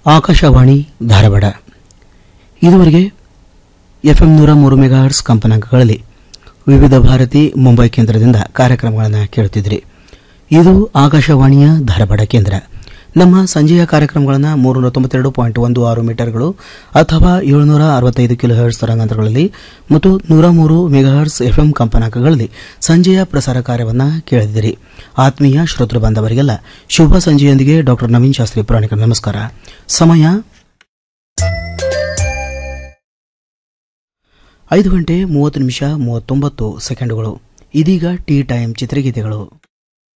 ಆಕಾಶವಾಣಿ ಧಾರವಾಡ ಇದುವರೆಗೆ ಎಫ್ಎಂ ನೂರ ಮೂರು ಮೆಗಾಹರ್ಸ್ ಕಂಪನಾಂಕಗಳಲ್ಲಿ ವಿವಿಧ ಭಾರತಿ ಮುಂಬೈ ಕೇಂದ್ರದಿಂದ ಕಾರ್ಯಕ್ರಮಗಳನ್ನು ಕೇಳುತ್ತಿದ್ರಿ ಇದು ಆಕಾಶವಾಣಿಯ ಧಾರವಾಡ ಕೇಂದ್ರ ನಮ್ಮ ಸಂಜೆಯ ಕಾರ್ಯಕ್ರಮಗಳನ್ನು ಮೂರುನೂರ ತೊಂಬತ್ತೆರಡು ಪಾಯಿಂಟ್ ಒಂದು ಆರು ಮೀಟರ್ಗಳು ಅಥವಾ ಏಳುನೂರ ಅರವತ್ತೈದು ಕಿಲೋ ಹರ್ಟ್ಸ್ ತರಂಗಾಂತರಗಳಲ್ಲಿ ಮತ್ತು ನೂರ ಮೂರು ಮೆಗಾಹರ್ಸ್ ಎಫ್ಎಂ ಕಂಪನಾಂಕಗಳಲ್ಲಿ ಸಂಜೆಯ ಪ್ರಸಾರ ಕಾರ್ಯವನ್ನು ಕೇಳಿದಿರಿ ಆತ್ಮೀಯ ಶ್ರೋತೃ ಬಾಂಧವರಿಗೆಲ್ಲ ಶುಭ ಸಂಜೆಯೊಂದಿಗೆ ಡಾಕ್ಟರ್ ನವೀನ್ ಶಾಸ್ತ್ರಿ ಪುರಾಣಿಕರ ನಮಸ್ಕಾರ ಸಮಯ ಐದು ಗಂಟೆ ಮೂವತ್ತು ನಿಮಿಷ ಮೂವತ್ತೊಂಬತ್ತು ಸೆಕೆಂಡುಗಳು ಇದೀಗ ಟೀ ಟೈಮ್ ಚಿತ್ರಗೀತೆಗಳು